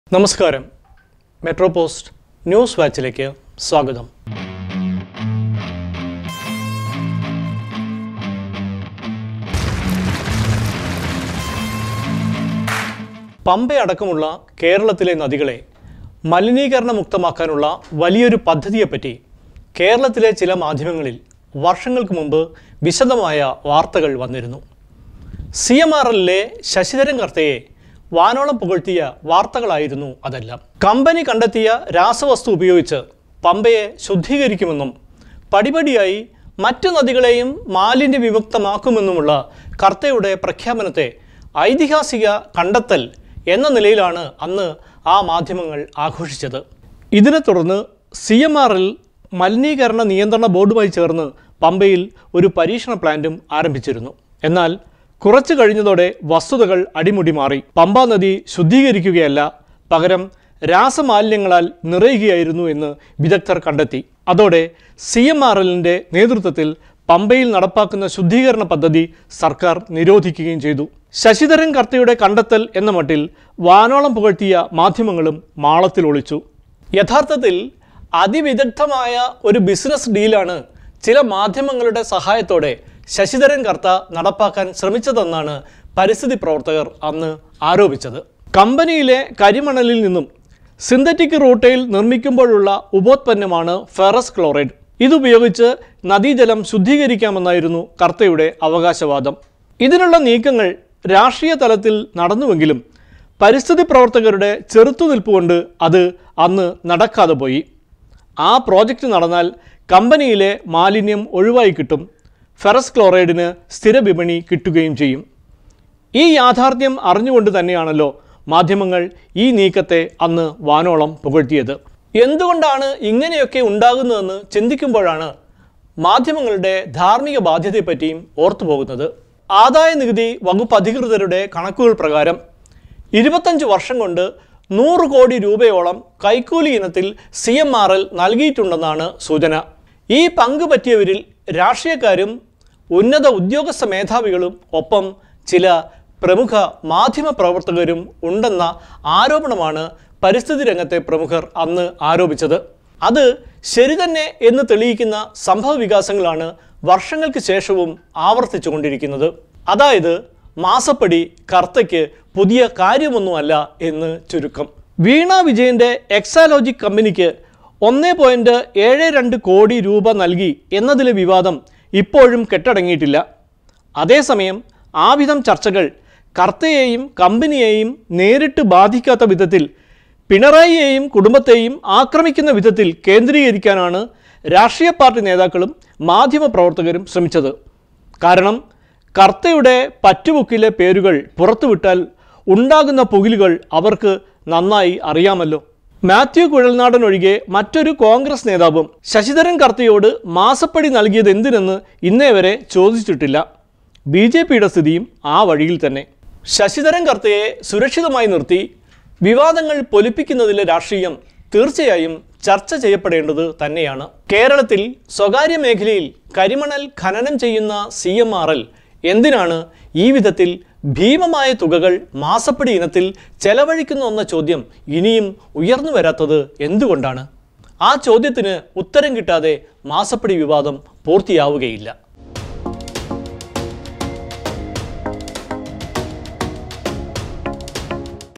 നമസ്കാരം metro post news വാച്ചിലേക്ക് സ്വാഗതം പമ്പയടക്കമുള്ള കേരളത്തിലെ നദികളെ മലിനീകരണ മുക്തമാക്കാനുള്ള വലിയൊരു പദ്ധതിയെപ്പറ്റി കേരളത്തിലെ ചില മാധ്യമങ്ങളിൽ വർഷങ്ങൾക്ക് മുമ്പ് വിശദമായ വാർത്തകൾ വന്നിരുന്നു സി എം ആർ എല്ലിലെ ശശിധരൻ കർത്തയെ വാനോളം പുകഴ്ത്തിയ വാർത്തകളായിരുന്നു അതെല്ലാം കമ്പനി കണ്ടെത്തിയ രാസവസ്തു ഉപയോഗിച്ച് പമ്പയെ ശുദ്ധീകരിക്കുമെന്നും പടിപടിയായി മറ്റു നദികളെയും മാലിന്യ വിമുക്തമാക്കുമെന്നുമുള്ള കർത്തയുടെ പ്രഖ്യാപനത്തെ ഐതിഹാസിക കണ്ടെത്തൽ എന്ന നിലയിലാണ് അന്ന് ആ മാധ്യമങ്ങൾ ആഘോഷിച്ചത് ഇതിനെ തുടർന്ന് സി എം ആർ എൽ മലിനീകരണ നിയന്ത്രണ ബോർഡുമായി ചേർന്ന് പമ്പയിൽ ഒരു പരീക്ഷണ പ്ലാന്റും ആരംഭിച്ചിരുന്നു എന്നാൽ കുറച്ചു കഴിഞ്ഞതോടെ വസ്തുതകൾ അടിമുടി മാറി പമ്പാ നദി ശുദ്ധീകരിക്കുകയല്ല പകരം രാസമാലിന്യങ്ങളാൽ നിറയുകയായിരുന്നു എന്ന് വിദഗ്ധർ കണ്ടെത്തി അതോടെ സി എം ആർ എല്ലിൻ്റെ നേതൃത്വത്തിൽ പമ്പയിൽ നടപ്പാക്കുന്ന ശുദ്ധീകരണ പദ്ധതി സർക്കാർ നിരോധിക്കുകയും ചെയ്തു ശശിധരൻ കർത്തയുടെ കണ്ടെത്തൽ എന്ന മട്ടിൽ വാനോളം പുകഴ്ത്തിയ മാധ്യമങ്ങളും മാളത്തിൽ ഒളിച്ചു യഥാർത്ഥത്തിൽ അതിവിദഗ്ധമായ ഒരു ബിസിനസ് ഡീലാണ് ചില മാധ്യമങ്ങളുടെ സഹായത്തോടെ ശശിധരൻ കർത്ത നടപ്പാക്കാൻ ശ്രമിച്ചതെന്നാണ് പരിസ്ഥിതി പ്രവർത്തകർ അന്ന് ആരോപിച്ചത് കമ്പനിയിലെ കരിമണലിൽ നിന്നും സിന്തറ്റിക് റൂട്ടയിൽ നിർമ്മിക്കുമ്പോഴുള്ള ഉപോത്പന്നമാണ് ഫെറസ് ക്ലോറൈഡ് ഇതുപയോഗിച്ച് നദീജലം ശുദ്ധീകരിക്കാമെന്നായിരുന്നു കർത്തയുടെ അവകാശവാദം ഇതിനുള്ള നീക്കങ്ങൾ രാഷ്ട്രീയ തലത്തിൽ നടന്നുവെങ്കിലും പരിസ്ഥിതി പ്രവർത്തകരുടെ ചെറുത്തുനിൽപ്പ് കൊണ്ട് അത് അന്ന് നടക്കാതെ പോയി ആ പ്രോജക്റ്റ് നടന്നാൽ കമ്പനിയിലെ മാലിന്യം ഒഴിവായി കിട്ടും ഫെറസ് ക്ലോറൈഡിന് സ്ഥിര വിപണി കിട്ടുകയും ചെയ്യും ഈ യാഥാർത്ഥ്യം അറിഞ്ഞുകൊണ്ട് തന്നെയാണല്ലോ മാധ്യമങ്ങൾ ഈ നീക്കത്തെ അന്ന് വാനോളം പുകഴ്ത്തിയത് എന്തുകൊണ്ടാണ് ഇങ്ങനെയൊക്കെ ഉണ്ടാകുന്നതെന്ന് ചിന്തിക്കുമ്പോഴാണ് മാധ്യമങ്ങളുടെ ധാർമ്മിക ബാധ്യതയെപ്പറ്റിയും ഓർത്തു പോകുന്നത് ആദായ നികുതി വകുപ്പ് അധികൃതരുടെ കണക്കുകൾ പ്രകാരം ഇരുപത്തഞ്ച് വർഷം കൊണ്ട് നൂറ് കോടി രൂപയോളം കൈക്കൂലി ഇനത്തിൽ സി എം ആർ എൽ നൽകിയിട്ടുണ്ടെന്നാണ് സൂചന ഈ പങ്ക് പറ്റിയവരിൽ രാഷ്ട്രീയക്കാരും ഉന്നത ഉദ്യോഗസ്ഥ മേധാവികളും ഒപ്പം ചില പ്രമുഖ മാധ്യമ പ്രവർത്തകരും ഉണ്ടെന്ന ആരോപണമാണ് പരിസ്ഥിതി രംഗത്തെ പ്രമുഖർ അന്ന് ആരോപിച്ചത് അത് ശരി തന്നെ എന്ന് തെളിയിക്കുന്ന സംഭവ വികാസങ്ങളാണ് വർഷങ്ങൾക്ക് ശേഷവും ആവർത്തിച്ചുകൊണ്ടിരിക്കുന്നത് അതായത് മാസപ്പടി കർത്തയ്ക്ക് പുതിയ കാര്യമൊന്നുമല്ല എന്ന് ചുരുക്കം വീണ വിജയന്റെ എക്സാലോജിക് കമ്പനിക്ക് ഒന്ന് പോയിന്റ് ഏഴ് രണ്ട് കോടി രൂപ നൽകി എന്നതിലെ വിവാദം ഇപ്പോഴും കെട്ടടങ്ങിയിട്ടില്ല അതേസമയം ആ വിധം ചർച്ചകൾ കർത്തയെയും കമ്പനിയെയും നേരിട്ട് ബാധിക്കാത്ത വിധത്തിൽ പിണറായിയെയും കുടുംബത്തെയും ആക്രമിക്കുന്ന വിധത്തിൽ കേന്ദ്രീകരിക്കാനാണ് രാഷ്ട്രീയ പാർട്ടി നേതാക്കളും മാധ്യമപ്രവർത്തകരും ശ്രമിച്ചത് കാരണം കർത്തയുടെ പറ്റുബുക്കിലെ പേരുകൾ പുറത്തുവിട്ടാൽ ഉണ്ടാകുന്ന പുകിലുകൾ അവർക്ക് നന്നായി അറിയാമല്ലോ മാത്യു കുഴൽനാടൻ ഒഴികെ മറ്റൊരു കോൺഗ്രസ് നേതാവും ശശിധരൻ കർത്തയോട് മാസപ്പടി നൽകിയത് എന്തിനെന്ന് ഇന്നേ വരെ ചോദിച്ചിട്ടില്ല ബി ജെ പിയുടെ സ്ഥിതിയും ആ വഴിയിൽ തന്നെ ശശിധരൻ കർത്തയെ സുരക്ഷിതമായി നിർത്തി വിവാദങ്ങൾ പൊലിപ്പിക്കുന്നതിലെ രാഷ്ട്രീയം തീർച്ചയായും ചർച്ച ചെയ്യപ്പെടേണ്ടത് തന്നെയാണ് കേരളത്തിൽ സ്വകാര്യ മേഖലയിൽ കരിമണൽ ഖനനം ചെയ്യുന്ന സി എം ആർ എൽ എന്തിനാണ് ഈ വിധത്തിൽ ഭീമമായ തുകകൾ മാസപ്പടി ഇനത്തിൽ ചെലവഴിക്കുന്നു എന്ന ചോദ്യം ഇനിയും ഉയർന്നു വരാത്തത് എന്തുകൊണ്ടാണ് ആ ചോദ്യത്തിന് ഉത്തരം കിട്ടാതെ മാസപ്പടി വിവാദം പൂർത്തിയാവുകയില്ല